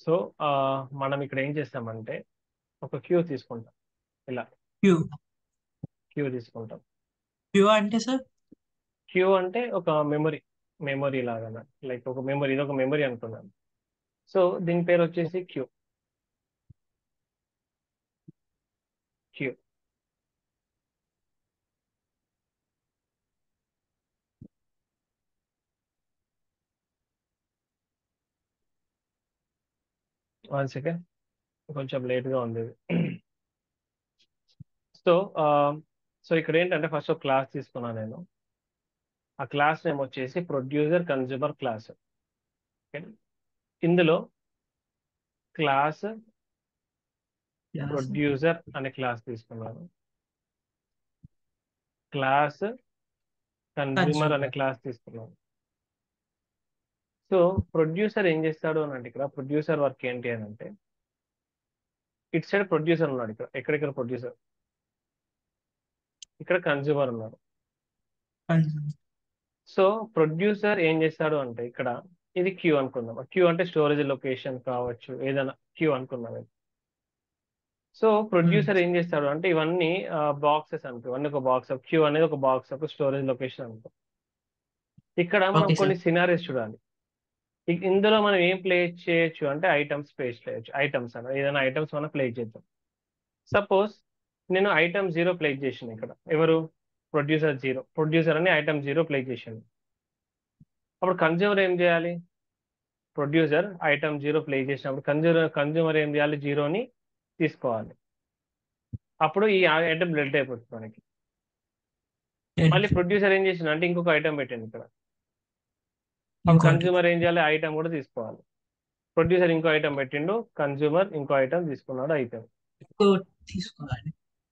So మనం ఇక్కడ ఏం చేస్తామంటే ఒక క్యూ తీసుకుంటాం ఇలా క్యూ క్యూ తీసుకుంటాం క్యూ అంటే సార్ క్యూ అంటే ఒక మెమరీ మెమరీ లాగా లైక్ ఒక మెమరీ ఇది ఒక మెమరీ అనుకున్నాను సో దీని పేరు వచ్చేసి క్యూ క్యూ వన్ సెకండ్ కొంచెం లేట్గా ఉంది సో సో ఇక్కడ ఏంటంటే ఫస్ట్ ఒక క్లాస్ తీసుకున్నాను నేను ఆ క్లాస్ నేమ్ వచ్చేసి ప్రొడ్యూసర్ కన్జ్యూమర్ క్లాస్ ఇందులో క్లాస్ ప్రొడ్యూసర్ అనే క్లాస్ తీసుకున్నాను క్లాస్ కన్జ్యూమర్ అనే క్లాస్ తీసుకున్నాను సో ప్రొడ్యూసర్ ఏం చేస్తాడు అని అంటే ఇక్కడ ప్రొడ్యూసర్ వర్క్ ఏంటి అని అంటే ఇటు సైడ్ ప్రొడ్యూసర్ ఉన్నాడు ఇక్కడ ఎక్కడెక్కడ ప్రొడ్యూసర్ ఇక్కడ కన్జ్యూమర్ ఉన్నాడు సో ప్రొడ్యూసర్ ఏం చేస్తాడు అంటే ఇక్కడ ఇది క్యూ అనుకుందాం క్యూ అంటే స్టోరేజ్ లొకేషన్ కావచ్చు ఏదైనా క్యూ అనుకుందాం ఇది సో ప్రొడ్యూసర్ ఏం చేస్తాడు అంటే ఇవన్నీ బాక్సెస్ అనుకో ఇవన్నీ ఒక బాక్స్ క్యూ అనేది ఒక బాక్స్ ఒక స్టోరేజ్ లొకేషన్ అనుకో ఇక్కడ మనం Okay, sir. కొన్ని సినారీస్ చూడాలి ఇ- ఇందులో మనం ఏం ప్లే చేయొచ్చు అంటే ఐటమ్స్ ప్లే చేయొచ్చు ఐటమ్స్ అన్న ఏదైనా ఐటమ్స్ మనం ప్లే చేద్దాం సపోజ్ నేను ఐటమ్ జీరో ప్లే చేసిన ఇక్కడ ఎవరు ప్రొడ్యూసర్ జీరో ప్రొడ్యూసర్ అని ఐటమ్ జీరో ప్లే చేసింది అప్పుడు కన్జ్యూమర్ ఏం చేయాలి ప్రొడ్యూసర్ ఐటమ్ జీరో ప్లే చేసినప్పుడు కన్జ్యూమర్ కన్జ్యూమర్ ఏం చేయాలి జీరోని తీసుకోవాలి అప్పుడు ఈ ఐటమ్ బ్లడ్ అయిపోతుంది మనకి మళ్ళీ ప్రొడ్యూసర్ ఏం చేసిండు అంటే ఇంకొక ఐటమ్ పెట్టింది ఇక్కడ అప్పుడు కన్జ్యూమర్ ఏం చేయాలి ఐటమ్ కూడా తీసుకోవాలి ప్రొడ్యూసర్ ఇంకో ఐటమ్ పెట్టిండు కన్జ్యూమర్ ఇంకో ఐటమ్ తీసుకున్నాడు ఐటమ్ తీసుకోవాలి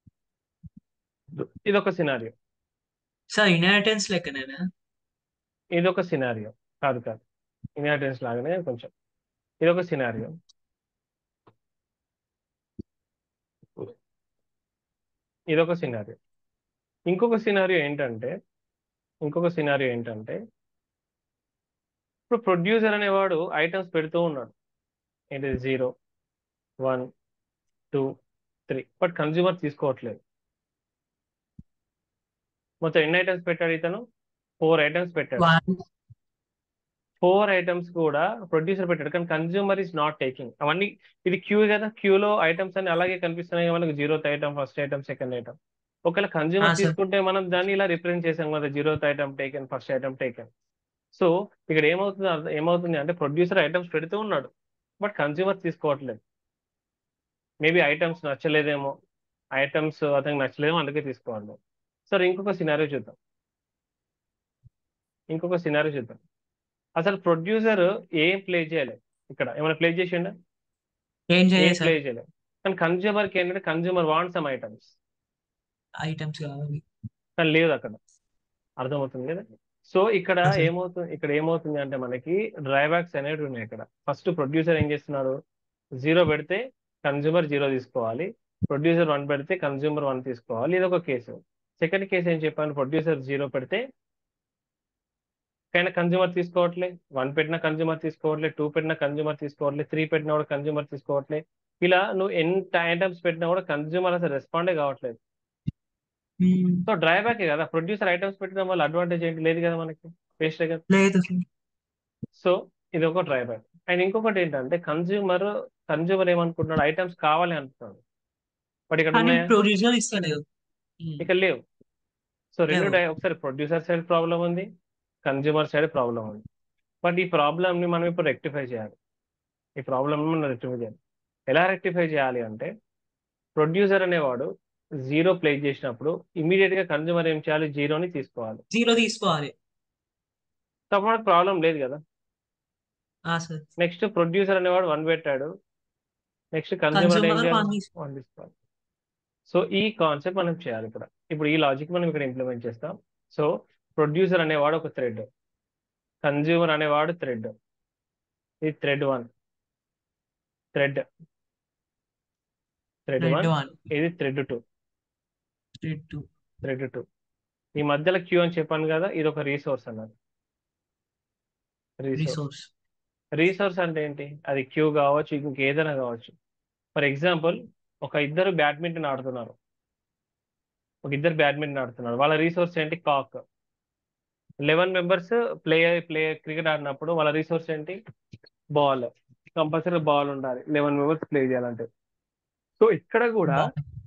ఇది ఒక సినారియో సార్ ఇన్హెరిటెన్స్ లెక్కనేనా ఇది ఒక సినారియో కాదు కాదు ఇన్హెరిటెన్స్ లాగానే కొంచెం ఇది ఒక సినారియో ఇది ఒక సినారియో ఇంకొక సినారియో ఏంటంటే ఇంకొక సినారియో ఏంటంటే ఇప్పుడు ప్రొడ్యూసర్ అనేవాడు ఐటమ్స్ పెడుతూ ఉన్నాడు ఏంటి zero one two three but consumer తీసుకోవట్లేదు మొత్తం ఎన్ని ఐటమ్స్ పెట్టాడు ఇతను ఫోర్ ఐటమ్స్ పెట్టాడు వన్ ఫోర్ ఐటమ్స్ కూడా ప్రొడ్యూసర్ పెట్టాడు కానీ కన్జ్యూమర్ ఇస్ నాట్ టేకింగ్ అవన్నీ ఇది క్యూ కదా క్యూలో ఐటమ్స్ అన్ని అలాగే కనిపిస్తున్నాయి మనకు zeroth item first item second item ఒకవేళ కన్జ్యూమర్ sir. తీసుకుంటే మనం దాన్ని ఇలా రిప్రజెంట్ చేసాం కదా zeroth item taken first item taken so ఇక్కడ ఏమవుతుంది అర్థం- ఏమవుతుంది అంటే ప్రొడ్యూసర్ ఐటమ్స్ పెడుతూ ఉన్నాడు బట్ కన్జ్యూమర్ తీసుకోవట్లేదు మేబీ ఐటమ్స్ నచ్చలేదేమో ఐటమ్స్ అతనికి నచ్చలేదేమో అందుకే తీసుకోవాలి సరే ఇంకొక సినారియో చూద్దాం ఇంకొక సినారియో చూద్దాం అసలు ప్రొడ్యూసర్ ఏం ప్లే చేయలేదు ఇక్కడ ఏమైనా ప్లే చేసిండా ఏం ఏం చేయాలి ప్లే సార్ చేయలేదు కానీ కన్జ్యూమర్కి ఏంటంటే consumer want some items items కావాలి కానీ లేదు అక్కడ అర్థమవుతుంది కదా సో ఇక్కడ Yes, sir. ఏమవుతుంది ఇక్కడ ఏమవుతుంది అంటే మనకి డ్రైబ్యాక్స్ అనేవి ఉన్నాయి ఇక్కడ ఫస్ట్ ప్రొడ్యూసర్ ఏం చేస్తున్నాడు జీరో పెడితే కన్జ్యూమర్ జీరో తీసుకోవాలి ప్రొడ్యూసర్ వన్ పెడితే కన్జ్యూమర్ వన్ తీసుకోవాలి ఇది ఒక కేసు సెకండ్ కేసు ఏం చెప్పాను ప్రొడ్యూసర్ జీరో పెడితే కానీ కన్జ్యూమర్ తీసుకోవట్లే వన్ పెట్టిన కన్జ్యూమర్ తీసుకోవట్లే టూ పెట్టిన కన్జ్యూమర్ తీసుకోవట్లే త్రీ పెట్టినా కూడా కన్జ్యూమర్ తీసుకోవట్లే ఇలా నువ్వు ఎంత ఐటమ్స్ పెట్టినా కూడా కన్జ్యూమర్ అసలు రెస్పాండే కావట్లేదు Hmm. సో డ్రైబ్యాక్ కదా ప్రొడ్యూసర్ ఐటమ్స్ పెట్టడం వల్ల అడ్వాంటేజ్ ఏంటి లేదు కదా మనకి వేస్ట్ కదా లేదు సార్ సో ఇది ఒక డ్రైబ్యాక్ అండ్ ఇంకొకటి ఏంటంటే కన్జ్యూమర్ కన్జ్యూమర్ ఏమనుకుంటున్నాడు ఐటమ్స్ కావాలి అంటున్నాడు బట్ ఇక్కడ కానీ ఉన్నాయా ప్రొడ్యూసర్ ఇస్తలేదు Hmm. ఇక్కడ లేవు సో రెండు లేవు. డై- ఒకసారి ప్రొడ్యూసర్ సైడ్ ప్రాబ్లం ఉంది కన్జ్యూమర్ సైడ్ ప్రాబ్లం ఉంది బట్ ఈ ప్రాబ్లమ్ ని మనం ఇప్పుడు రెక్టిఫై చేయాలి ఈ ప్రాబ్లమ్ ని మనం రెక్టిఫై చేయాలి ఎలా రెక్టిఫై చేయాలి అంటే ప్రొడ్యూసర్ అనేవాడు జీరో ప్లే చేసినప్పుడు ఇమీడియట్ గా కన్జ్యూమర్ ఏం చేయాలి జీరోని తీసుకోవాలి జీరో తీసుకోవాలి సో అప్పుడు మనకు ప్రాబ్లం లేదు కదా ఆ సార్ నెక్స్ట్ ప్రొడ్యూసర్ అనేవాడు వన్ పెట్టాడు నెక్స్ట్ కన్జ్యూమర్ ఏం కన్జ్యూమర్ చేయాలి వన్ తీసుకో వన్ తీసుకోవాలి సో ఈ కాన్సెప్ట్ మనం చేయాలి ఇక్కడ ఇప్పుడు ఈ లాజిక్ మనం ఇక్కడ ఇంప్లిమెంట్ చేస్తాం సో ప్రొడ్యూసర్ అనేవాడు ఒక థ్రెడ్ కన్జ్యూమర్ అనేవాడు థ్రెడ్ ఇది thread one thread thread thread one one ఇది thread two thread two thread two ఈ మధ్యలో క్యూ అని చెప్పాను కదా ఇది ఒక రీసోర్స్ అన్నది రీసోర్స్ రిసోర్స్ రీసోర్స్ అంటే ఏంటి అది క్యూ కావచ్చు ఇంకేదైనా కావచ్చు ఫర్ ఎగ్జాంపుల్ ఒక ఇద్దరు బ్యాడ్మింటన్ ఆడుతున్నారు ఒక ఇద్దరు బ్యాడ్మింటన్ ఆడుతున్నారు వాళ్ళ రీసోర్స్ ఏంటి కాక్ eleven members play play cricket ఆడినప్పుడు వాళ్ళ రీసోర్స్ ఏంటి బాల్ కంపల్సరీ బాల్ ఉండాలి లెవెన్ మెంబర్స్ ప్లే చేయాలంటే సో ఇక్కడ కూడా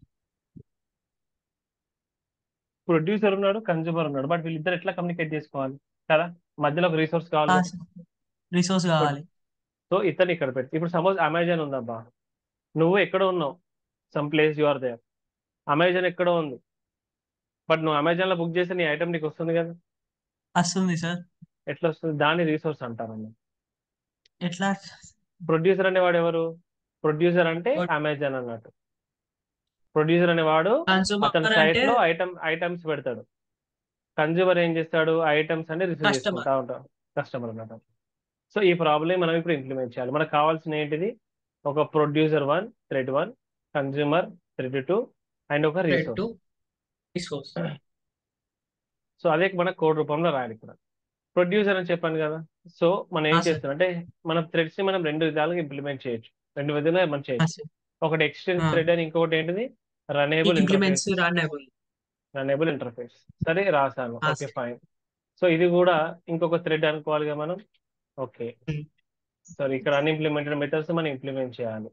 ప్రొడ్యూసర్ ఉన్నాడు కన్జ్యూమర్ ఉన్నాడు బట్ వీళ్ళిద్దరు ఎట్లా కమ్యూనికేట్ చేసుకోవాలి కదా మధ్యలో ఒక రీసోర్స్ కావాలి కదా. రిసోర్స్ కావాలి సో ఇతను ఇక్కడ పెట్టి ఇప్పుడు సపోజ్ అమెజాన్ ఉందబ్బా నువ్వు ఎక్కడ ఉన్నావు some place you are there Amazon ఎక్కడో ఉంది బట్ నువ్వు అమెజాన్ లో బుక్ చేస్తే నీ ఐటమ్ నీకు వస్తుంది కదా వస్తుంది సార్ ఎట్లా వస్తుంది దాన్ని రీసోర్స్ అంటారు ఎట్లా ప్రొడ్యూసర్ అనేవాడు ఎవరు ప్రొడ్యూసర్ అంటే Prod- అమెజాన్ అన్నట్టు ప్రొడ్యూసర్ అనేవాడు కన్సూమర్ అతని సైట్ అంటే లో ఐటమ్ ఐటమ్స్ పెడతాడు కన్జ్యూమర్ ఏం చేస్తాడు ఐటమ్స్ అంటే రిసీవ్ Customer. చేసుకుంటా ఉంటాడు కస్టమర్ అన్నమాట సో ఈ ప్రాబ్లం మనం ఇప్పుడు ఇంప్లిమెంట్ చేయాలి మనకు కావాల్సిన ఏంటిది ఒక producer one thread one consumer thread two and ఒక రీసోర్స్ టు రిసోర్స్ సో అదే మన కోడ్ రూపంలో రాయాలి ఇక్కడ ప్రొడ్యూసర్ అని చెప్పాను కదా సో మనం ఏం ఆ, sir. చేస్తున్నాం అంటే మన థ్రెడ్స్ ని మనం రెండు విధాలుగా ఇంప్లిమెంట్ చేయొచ్చు రెండు విధాలుగా మనం చేయొచ్చు ఒకటి ఎక్స్టెన్స్ ఆ. థ్రెడ్ అని ఇంకొకటి ఏంటిది runnable implements interface runnable runnable interface సరే రాసాను ఆ, ఓకే sir. ఫైన్ సో ఇది కూడా ఇంకొక థ్రెడ్ అనుకోవాలిగా మనం ఓకే Hmm. సరే ఇక్కడ అన్ఇంప్లిమెంటెడ్ మెథడ్స్ మనం ఇంప్లిమెంట్ చేయాలి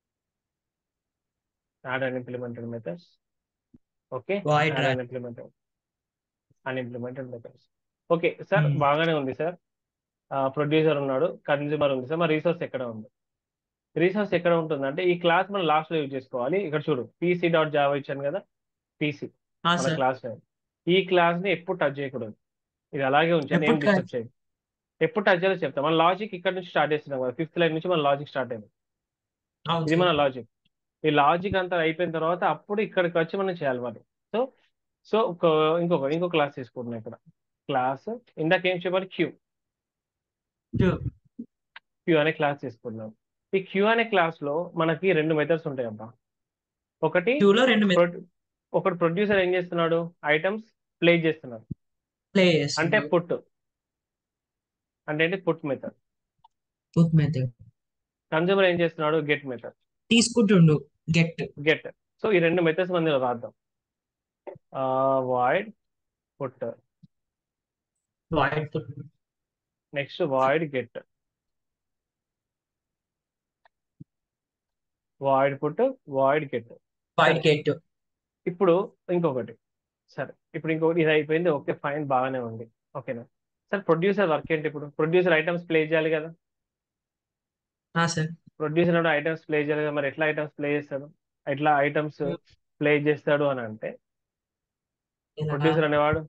add unimplemented methods okay Void add run. Unimplemented unimplemented methods okay sir Hmm. బాగానే ఉంది సార్ ప్రొడ్యూసర్ ఉన్నాడు కన్జ్యూమర్ ఉంది సార్ మరి రీసోర్స్ ఎక్కడ ఉంది రీసోర్స్ ఎక్కడ ఉంటుంది అంటే ఈ క్లాస్ మనం లాస్ట్ లో యూజ్ చేసుకోవాలి ఇక్కడ చూడు పీసీ డాట్ జావా ఇచ్చాను కదా పీసీ మన సార్ క్లాస్ ఈ క్లాస్ ని ఎప్పుడు టచ్ చేయకూడదు ఇది అలాగే ఉంచాను ఏం ఎప్పుడు డిస్టర్బ్ చేయదు ఎప్పుడు టచ్ చేయాలో చెప్తాం మన లాజిక్ ఇక్కడ నుంచి స్టార్ట్ చేస్తున్నాం కదా ఫిఫ్త్ లైన్ నుంచి మన లాజిక్ స్టార్ట్ అయింది అవును ఇది మన సార్ లాజిక్ ఈ లాజిక్ అంతా అయిపోయిన తర్వాత అప్పుడు ఇక్కడికి వచ్చి మనం చేయాలి మరి సో సో ఇంకొక ఇంకో క్లాస్ తీసుకుంటున్నాం ఇక్కడ క్లాస్ ఇందాక ఏం చెప్పాలి క్యూ True. క్యూ అనే క్లాస్ తీసుకున్నాం ఈ క్యూ అనే క్లాస్ లో మనకి రెండు మెథడ్స్ ఉంటాయి అబ్బా ఒకటి Queue లో రెండు ప్రొడ్- ఒకటి ప్రొడ్యూసర్ ఏం చేస్తున్నాడు ఐటమ్స్ ప్లే చేస్తున్నాడు ప్లే అంటే చేస్తున్నాడు పుట్ అంటే ఏంటి put method put method consumer ఏం చేస్తున్నాడు గెట్ మెథడ్ తీసుకుంటుండు గెట్ గెట్ సో ఈ రెండు మెథడ్స్ మందిలో రాద్దాం void put void next void get void put void get void get ఇప్పుడు ఇంకొకటి సరే ఇప్పుడు ఇంకొకటి ఇది అయిపోయింది ఓకే ఫైన్ బాగానే ఉంది ఓకేనా సార్ ప్రొడ్యూసర్ వర్క్ ఏంటి ఇప్పుడు ప్రొడ్యూసర్ ఐటమ్స్ ప్లే చేయాలి కదా సార్ ప్రొడ్యూసర్ అంటే ఐటమ్స్ ప్లే చేయాలి కదా మరి ఎట్లా ఐటమ్స్ ప్లే చేస్తాడు ఎట్లా ఐటమ్స్ ప్లే చేస్తాడు అని అంటే ప్రొడ్యూసర్ అనేవాడు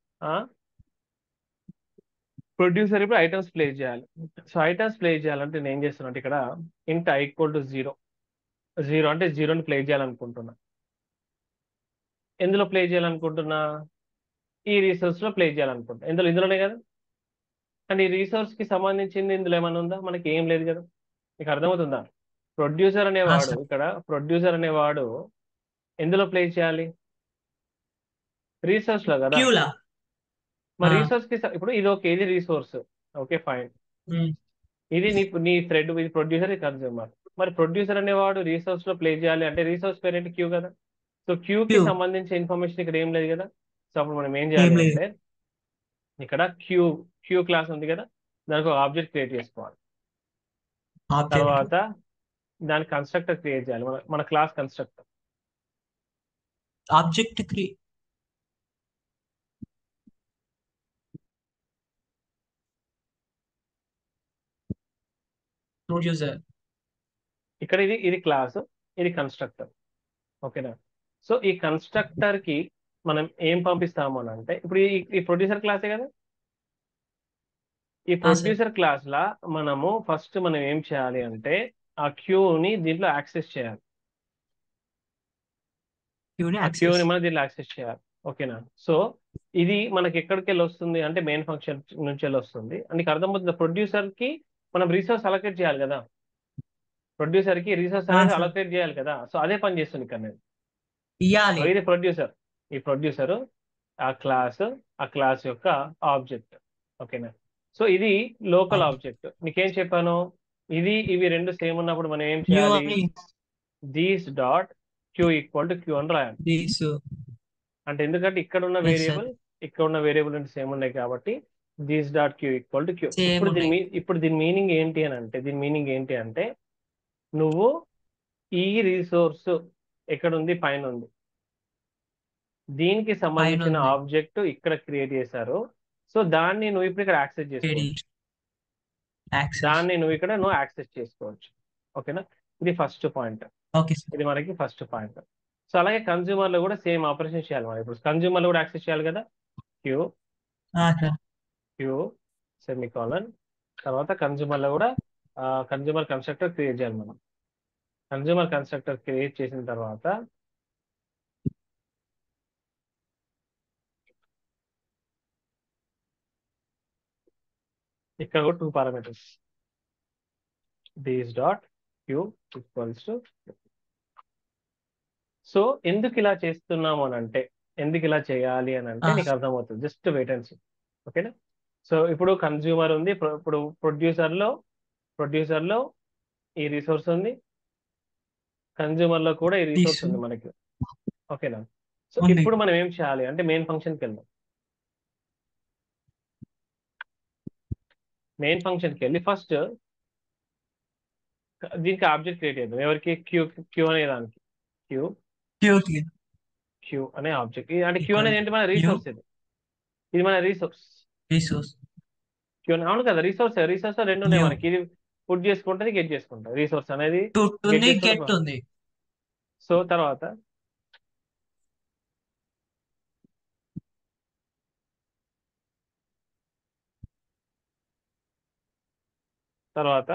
ప్రొడ్యూసర్ ఇప్పుడు ఐటమ్స్ ప్లే చేయాలి సో ఐటమ్స్ ప్లే చేయాలంటే నేను ఏం చేస్తున్నా అంటే ఇక్కడ ఇంట్ ఈక్వల్ టు జీరో జీరో అంటే జీరోని ప్లే చేయాలనుకుంటున్నా ఎందులో ప్లే చేయాలనుకుంటున్నా ఈ రిసోర్స్ లో ప్లే చేయాలనుకుంటున్నా ఇందులో ఇందులోనే కదా అండ్ ఈ రిసోర్స్ కి సంబంధించింది ఇందులో ఏమైనా ఉందా మనకి ఏం లేదు కదా మీకు అర్థమవుతుందా ప్రొడ్యూసర్ అనేవాడు sir. ఇక్కడ ప్రొడ్యూసర్ అనేవాడు ఎందులో ప్లే చేయాలి రీసోర్స్ లో కదా క్యూలా మరి ఆ. రీసోర్స్ కి స- ఇప్పుడు ఇది ఓకే ఇది రీసోర్స్ ఓకే ఫైన్ ఇది నీ నీ థ్రెడ్ ఇది ప్రొడ్యూసర్ ఇది కన్జ్యూమర్ మరి ప్రొడ్యూసర్ అనేవాడు రీసోర్స్ లో ప్లే చేయాలి అంటే రీసోర్స్ పేరెంట్ క్యూ కదా సో క్యూ కి Queue. సంబంధించిన ఇన్ఫర్మేషన్ ఇక్కడ ఏం లేదు కదా సో అప్పుడు మనం ఏం ఏం చేయాలి లేదు. అంటే ఇక్కడ క్యూ క్యూ క్లాస్ ఉంది కదా దానికి ఒక ఆబ్జెక్ట్ క్రియేట్ చేసుకోవాలి ఆబ్జెక్ట్ తర్వాత దాని కన్స్ట్రక్టర్ క్రియేట్ చేయాలి మన మన క్లాస్ కన్స్ట్రక్టర్ ఆబ్జెక్ట్ క్రి ప్రొడ్యూసర్ ఇక్కడ ఇది ఇది క్లాస్ ఇది కన్స్ట్రక్టర్ ఓకేనా సో ఈ కన్స్ట్రక్టర్ కి మనం ఏం పంపిస్తాము అని అంటే ఇప్పుడు ఈ ఈ ప్రొడ్యూసర్ క్లాసే కదా ఈ sir. ప్రొడ్యూసర్ క్లాస్ లా మనము ఫస్ట్ మనం ఏం చేయాలి అంటే ఆ క్యూని దీంట్లో యాక్సెస్ చేయాలి క్యూని ఆ క్యూని మనం దీంట్లో యాక్సెస్ చేయాలి ఓకేనా సో ఇది మనకి ఎక్కడికి వెళ్ళి వస్తుంది అంటే మెయిన్ ఫంక్షన్ నుంచి వెళ్ళి వస్తుంది అని నీకు అర్థమవుతుంది ప్రొడ్యూసర్ కి మనం రీసోర్స్ అలొకేట్ చేయాలి కదా ప్రొడ్యూసర్ కి రీసోర్స్ ఆ, అనేది sir. అలొకేట్ చేయాలి కదా సో అదే పని చేస్తుంది ఇక్కడ నేను ఇయ్యాలి సో ఇది ప్రొడ్యూసర్ ఈ ప్రొడ్యూసర్ ఆ క్లాస్ ఆ క్లాస్ యొక్క ఆబ్జెక్ట్ ఓకేనా సో ఇది లోకల్ Okay. ఆబ్జెక్ట్ నీకేం చెప్పాను ఇది ఇవి రెండు సేమ్ ఉన్నప్పుడు మనం ఏం క్యూ చేయాలి అని this dot queue equal to queue అని రాయాలి దీస్ అంటే ఎందుకంటే ఇక్కడ ఉన్న Yes, sir. వేరియబుల్ ఇక్కడ ఉన్న వేరియబుల్ రెండు సేమ్ ఉన్నాయి కాబట్టి this dot queue equal to queue Same ఇప్పుడు దీని ఉన్నాయి. మీ- ఇప్పుడు దీని మీనింగ్ ఏంటి అని అంటే దీని మీనింగ్ ఏంటి అంటే నువ్వు ఈ రిసోర్స్ ఎక్కడ ఉంది పైన ఉంది దీనికి సంబంధించిన ఉంది. ఆబ్జెక్ట్ ఇక్కడ క్రియేట్ చేశారు సో దాన్ని నువ్వు ఇప్పుడు ఇక్కడ యాక్సెస్ చేసుకోవచ్చు యాక్సెస్ దాన్ని నువ్వు ఇక్కడ నువ్వు యాక్సెస్ చేసుకోవచ్చు ఓకేనా ఇది ఫస్ట్ పాయింట్ ఓకే సార్ ఇది మనకి ఫస్ట్ పాయింట్ సో అలాగే కన్జ్యూమర్ లో కూడా సేమ్ ఆపరేషన్ చేయాలి మనం ఇప్పుడు కన్జ్యూమర్ లో కూడా యాక్సెస్ చేయాలి కదా క్యూ సార్ క్యూ సెమికాలన్ తర్వాత కన్జ్యూమర్ లో కూడా కన్జ్యూమర్ కన్స్ట్రక్టర్ క్రియేట్ చేయాలి మనం కన్జ్యూమర్ కన్స్ట్రక్టర్ క్రియేట్ చేసిన తర్వాత ఇక్కడ కూడా two parameters this dot queue equals to so ఎందుకు ఇలా చేస్తున్నాము అని అంటే ఎందుకు ఇలా చేయాలి అని అంటే Ah. నీకు అర్థమవుతుంది జస్ట్ వెయిట్ అండ్ సీ ఓకేనా సో ఇప్పుడు కన్జ్యూమర్ ఉంది pro- ఇప్పుడు ప్రొడ్యూసర్ లో ప్రొడ్యూసర్ లో ఈ రిసోర్స్ ఉంది కన్జ్యూమర్ లో కూడా ఈ రిసోర్స్ Resource. ఉంది మనకి ఓకేనా సో ఉంది. ఇప్పుడు మనం ఏం చేయాలి అంటే మెయిన్ ఫంక్షన్కి వెళ్దాం మెయిన్ ఫంక్షన్కి వెళ్ళి ఫస్ట్ దీనికి ఆబ్జెక్ట్ క్రియేట్ చేద్దాం ఎవరికి క్యూ క్యూ అనే దానికి క్యూ క్యూ క్యూ అనే ఆబ్జెక్ట్ అంటే క్యూ ఇక్కడ అనేది ఏంటి మన రిసోర్స్ ఇది ఇది మన రిసోర్స్ రిసోర్స్ క్యూ అవును కదా రిసోర్స్ రిసోర్స్ రెండు ఉన్నాయి New. మనకి ఇది పుట్ చేసుకుంటుంది గెట్ చేసుకుంటుంది రిసోర్స్ అనేది టుట్ ఉంది Get గెట్ చేసుకోవడం. ఉంది సో తర్వాత తర్వాత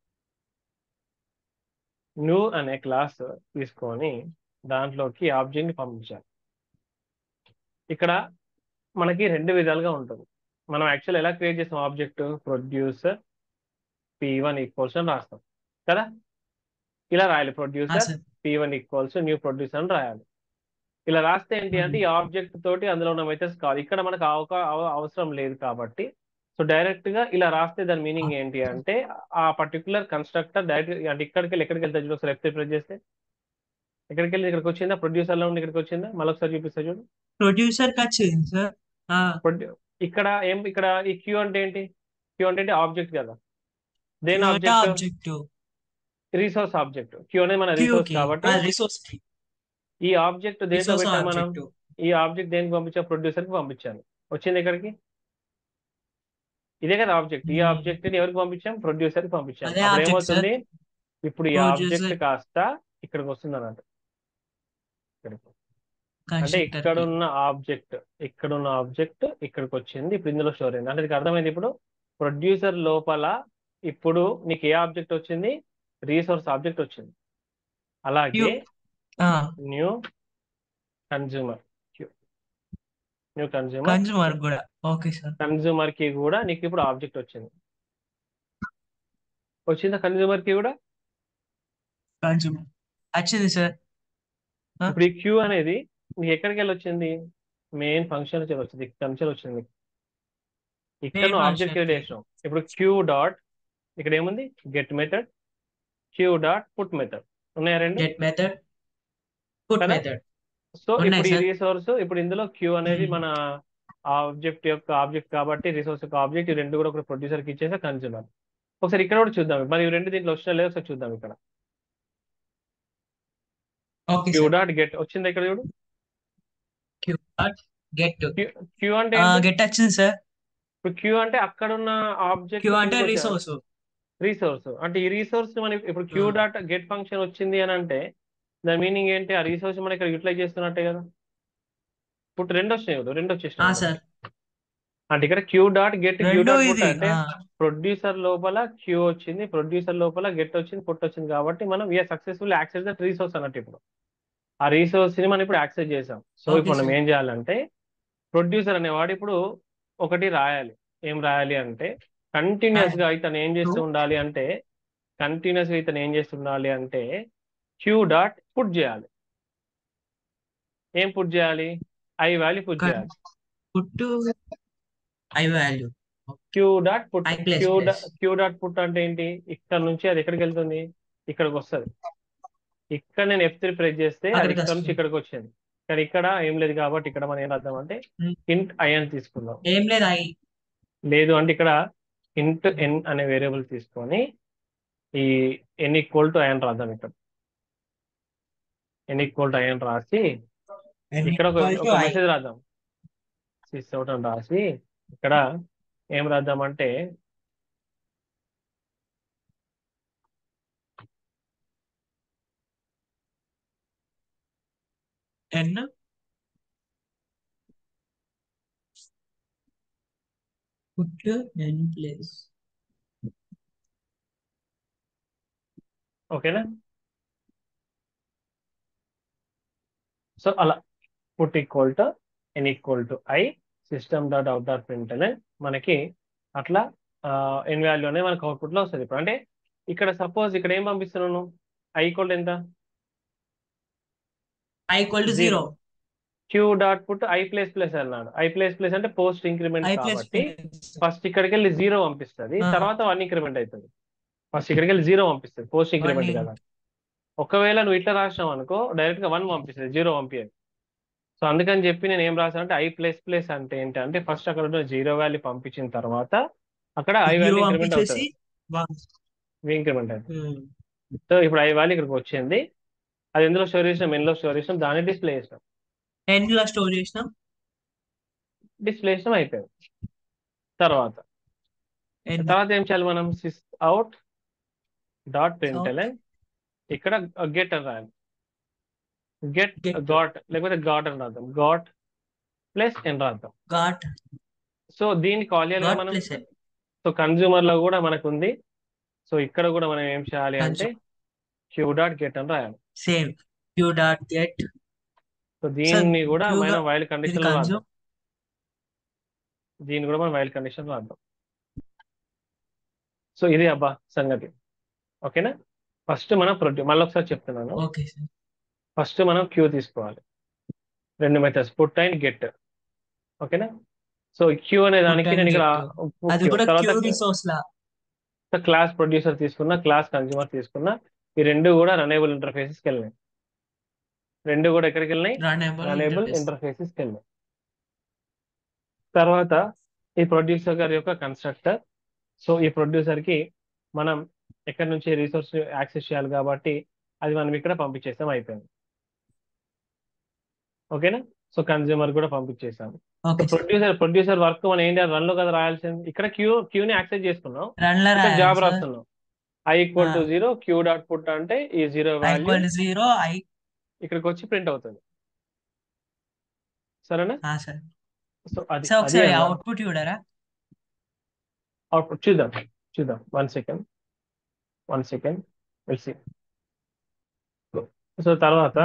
న్యూ అనే క్లాస్ తీసుకొని దాంట్లోకి ఆబ్జెక్ట్ ని పంపించాలి ఇక్కడ మనకి రెండు విధాలుగా ఉంటుంది మనం యాక్చువల్ ఎలా క్రియేట్ చేస్తాం object producer P one equals అని రాస్తాం కదా ఇలా రాయాలి producer sir P one equals new producer అని రాయాలి ఇలా రాస్తే ఏంటి అంటే ఈ ఆబ్జెక్ట్ తోటి అందులో ఉన్న మెథడ్స్ కాదు ఇక్కడ మనకు అవకా- అవ- అవసరం లేదు కాబట్టి సో డైరెక్ట్ గా ఇలా రాస్తే దాని మీనింగ్ ఏంటి అంటే ఆ పర్టికులర్ కన్స్ట్రక్టర్ డైరెక్ట్ అంటే ఇక్కడికి వెళ్ళి ఎక్కడికి వెళ్తా చూడు ఒకసారి లెఫ్ట్ ప్రెస్ చేస్తే ఎక్కడికి వెళ్ళి ఇక్కడికి వచ్చిందా ప్రొడ్యూసర్ లో ఉండి ఇక్కడికి వచ్చిందా మళ్ళీ ఒకసారి చూపిస్తా చూడు ప్రొడ్యూసర్ కి వచ్చింది సార్ ఆ, ప్రొడ్యూ ఇక్కడ ఏం ఇక్కడ ఈ క్యూ అంటే ఏంటి క్యూ అంటే ఏంటి ఆబ్జెక్ట్ కదా దేని Q అంటే object object resource object queue అనేది మన క్యూ రిసోర్స్ కి కాబట్టి రిసోర్స్ కి ఈ ఆబ్జెక్ట్ దేంట్లో రిసోర్స్ పెట్టాం మనం ఆబ్జెక్ట్ ఈ ఆబ్జెక్ట్ దేనికి పంపించాం ప్రొడ్యూసర్ కి పంపించాను వచ్చింది ఇక్కడికి ఇదే కదా ఆబ్జెక్ట్ ఈ Hmm. ఆబ్జెక్ట్ ని ఎవరికి పంపించాం ప్రొడ్యూసర్ కి పంపించాం అదే అప్పుడు object, sir. ఏమవుతుంది ఇప్పుడు ఈ Producer- ఆబ్జెక్ట్ కాస్త ఇక్కడికి వస్తుంది అన్నట్టు ఇక్కడికి అంటే కన్స్ట్రక్టర్ ఇక్కడ ఉన్న ఆబ్జెక్ట్ ఇక్కడ ఉన్న ఆబ్జెక్ట్ ఇక్కడికి వచ్చింది ఇప్పుడు ఇందులో స్టోర్ అయింది అంటే ఇది అర్థమైంది ఇప్పుడు ప్రొడ్యూసర్ లోపల ఇప్పుడు నీకు ఏ ఆబ్జెక్ట్ వచ్చింది రీసోర్స్ ఆబ్జెక్ట్ వచ్చింది అలాగే new consumer new consumer consumer కూడా ఓకే సార్ కన్జ్యూమర్ కి కూడా నీకు ఇప్పుడు ఆబ్జెక్ట్ వచ్చింది వచ్చిందా కన్జ్యూమర్ కి కూడా కన్జ్యూమర్ వచ్చింది సార్ Huh? ఇప్పుడు ఈ క్యూ అనేది నీకు ఎక్కడికి వెళ్ళి వచ్చింది మెయిన్ ఫంక్షన్ నుంచి వచ్చింది ఇక్కడ నుంచి వచ్చింది ఇక్కడ Main నువ్వు function ఆబ్జెక్ట్ క్రియేట్ కి. చేసినావు ఇప్పుడు క్యూ డాట్ ఇక్కడ ఏముంది get method queue dot put method ఉన్నాయా రెండు గెట్ మెథడ్ పుట్ కదా? మెథడ్ సో ఉన్నాయి ఇప్పుడు ఈ సార్. రిసోర్స్ ఇప్పుడు ఇందులో క్యూ అనేది Hmm. మన ఆబ్జెక్ట్ యొక్క ఆబ్జెక్ట్ కాబట్టి రిసోర్స్ యొక్క ఆబ్జెక్ట్ ఈ రెండు కూడా ఒక ప్రొడ్యూసర్ కి ఇచ్చేసా కన్జ్యూమర్ ఒకసారి ఇక్కడ కూడా చూద్దాం మరి ఇవి రెండు దీంట్లో వచ్చినా లేదు ఒకసారి చూద్దాం ఇక్కడ okay queue sir dot get వచ్చిందా ఇక్కడ చూడు క్యూ డాట్ గెట్ క్యూ అంటే ఏంటి? గెట్ వచ్చింది సార్ ఇప్పుడు క్యూ అంటే అక్కడ ఉన్న ఆబ్జెక్ట్ క్యూ అంటే రిసోర్స్ రిసోర్స్ అంటే ఈ రిసోర్స్ మనం ఇప్పుడు queue Hmm. Dot get function వచ్చింది అని అంటే దాని మీనింగ్ ఏంటి ఆ రిసోర్స్ మనం ఇక్కడ యూటిలైజ్ చేస్తున్నట్టే కదా ఇప్పుడు రెండు వచ్చినాయి ఇప్పుడు రెండు వచ్చేసినాయి సార్ అంటే ఇక్కడ క్యూ డాట్ గెట్ క్యూ రెండు డాట్ ఇది పుట్ అంటే ఆ, ప్రొడ్యూసర్ లోపల క్యూ వచ్చింది ప్రొడ్యూసర్ లోపల గెట్ వచ్చింది పుట్ వచ్చింది కాబట్టి మనం we are successful access that resource అన్నట్టు ఇప్పుడు ఆ రీసోర్స్ ని మనం ఇప్పుడు యాక్సెస్ చేసాం సో Okay, ఇప్పుడు మనం sir. ఏం చేయాలంటే ప్రొడ్యూసర్ అనేవాడు ఇప్పుడు ఒకటి రాయాలి ఏం రాయాలి అంటే కంటిన్యూస్ గా ఇతను ఏం చేస్తూ True. ఉండాలి అంటే కంటిన్యూస్ గా ఇతను ఏం చేస్తుండాలి అంటే క్యూ డాట్ పుట్ చేయాలి ఏం పుట్ చేయాలి ఐ వాల్యూ పుట్ Con- చేయాలి put I value okay queue dot put I place queue place. Queue dot put అంటే ఏంటి ఇక్కడ నుంచి అది ఎక్కడికి వెళ్తుంది ఇక్కడికి వస్తుంది ఇక్కడ నేను ఎఫ్ త్రీ ప్రెస్ చేస్తే అది అక్కడికి ఇక్కడ నుంచి వస్తుంది. ఇక్కడికి వచ్చింది కానీ ఇక్కడ ఏం లేదు కాబట్టి ఇక్కడ మనం ఏం రాద్దాం అంటే Hmm. ఇంట్ ఐ అని తీసుకుందాం ఏం లేదు ఐ లేదు అంటే ఇక్కడ ఇంట్ ఎన్ అనే వేరియబుల్ తీసుకొని ఈ ఎన్ ఈక్వల్ టు ఐఎన్ రాద్దాం ఇక్కడ ఎన్ ఈక్వల్ టు ఐఎన్ రాసి ఇక్కడ ఒక equal to ఒక I. మెసేజ్ రాద్దాం సిక్స్ అవుట్ అని రాసి ఇక్కడ ఏం రాద్దామంటే n put n place ఓకేనా సో అలా put equal to N equal to I system dot out dot print మనకి అట్లా ఎన్ వాల్యూ అనేది మనకు అవుట్పుట్ లో వస్తుంది ఇప్పుడు అంటే ఇక్కడ సపోజ్ ఇక్కడ ఏం పంపిస్తున్నాను ఐ ఈక్వల్ ఎంత i equal to Zero. 0 queue dot put I plus plus అన్నాడు ఐ ప్లేస్ ప్లేస్ అంటే పోస్ట్ ఇంక్రిమెంట్ i plus కాబట్టి place. ఫస్ట్ ఇక్కడికి వెళ్ళి జీరో పంపిస్తుంది ఆ. తర్వాత వన్ ఇంక్రిమెంట్ అవుతుంది ఫస్ట్ ఇక్కడికి వెళ్ళి జీరో పంపిస్తుంది పోస్ట్ ఇంక్రిమెంట్ in- కదా ఒకవేళ నువ్వు ఇట్లా రాసినావు అనుకో డైరెక్ట్ గా వన్ పంపిస్తుంది జీరో పంపించదు సో అందుకని చెప్పి నేను ఏం రాసాను అంటే ఐ ప్లస్ ప్లస్ అంటే ఏంటంటే ఫస్ట్ అక్కడ ఉన్న జీరో వాల్యూ పంపించిన తర్వాత అక్కడ ఐ Zero వాల్యూ ఇంక్రిమెంట్ పంపించేసి అవుతుంది one. ఇంక్రిమెంట్ అవుతుంది Hmm. సో ఇప్పుడు ఐ వాల్యూ ఇక్కడికి వచ్చింది అది ఎందులో స్టోర్ చేసినాం ఎన్లో స్టోర్ చేసినాం దాన్ని డిస్ప్లే చేసినాం n లా స్టోర్ చేసినాం డిస్ప్లే చేసినాం అయిపోయింది తర్వాత n తర్వాత ఏం చేయాలి మనం సిస్ అవుట్ డాట్ ప్రింట్ ఇక్కడ గెట్ అని రాయాలి గెట్ Get. గాట్ లేకపోతే గాట్ అని రాద్దాం గాట్ ప్లస్ అని రాద్దాం got సో దీన్ని కాల్ చేయాలి got మనం plus n సో కన్జ్యూమర్ లో కూడా మనకు ఉంది సో ఇక్కడ కూడా మనం ఏం చేయాలి అంటే క్యూ డాట్ గెట్ అని రాయాలి same q dot get so దీన్ని కూడా Q మనం గా- వైల్ ఇది కండిషన్ లో రాద్దాం consume దీన్ని కూడా మనం వైల్ కండిషన్ రాద్దాం సో ఇది అబ్బా సంగతి ఓకేనా ఫస్ట్ మనం ప్రొడ్యూ మళ్ళీ ఒకసారి చెప్తున్నాను okay sir ఫస్ట్ మనం క్యూ తీసుకోవాలి రెండు మెథడ్స్ పుట్ అండ్ గెట్ ఓకేనా సో క్యూ అనే దానికి and నేను ఇక్కడ get. అది కూడా తర్వాత q రిసోర్స్ లా క్లాస్ ప్రొడ్యూసర్ తీసుకున్నా క్లాస్ కన్జ్యూమర్ తీసుకున్నా ఈ రెండు కూడా రనేబుల్ ఇంటర్ఫేసెస్కి వెళ్ళినాయి రెండు కూడా ఎక్కడికి వెళ్ళినాయి runnable రనేబుల్ interface. ఇంటర్ఫేసెస్కి వెళ్ళినాయి తర్వాత ఈ ప్రొడ్యూసర్ గారి యొక్క కన్స్ట్రక్టర్ సో ఈ ప్రొడ్యూసర్ కి మనం ఎక్కడి నుంచి రీసోర్స్ యాక్సెస్ చేయాలి కాబట్టి అది మనం ఇక్కడ పంపించేస్తాం అయిపోయింది ఓకేనా సో కన్జ్యూమర్ కూడా పంపించేసాం okay sir. Producer producer work మనం ఏంటి రన్ లో కదా రాయాల్సింది ఇక్కడ క్యూ క్యూని యాక్సెస్ చేసుకున్నాం run లా ఇక్కడ రాయాలి జాబ్ sir. రాస్తున్నాం ఐ ఈక్వల్ టు ఆ. జీరో క్యూ డాట్ పుట్ అంటే ఈ జీరో i వాల్యూ equal to 0 i ఇక్కడికి వచ్చి ప్రింట్ అవుతుంది సరేనా ఆ సార్ సో అది సార్ అది ఒకసారి అన్నమాట. అవుట్పుట్ చూడరా అవుట్పుట్ చూద్దాం చూద్దాం one second one second will so తర్వాత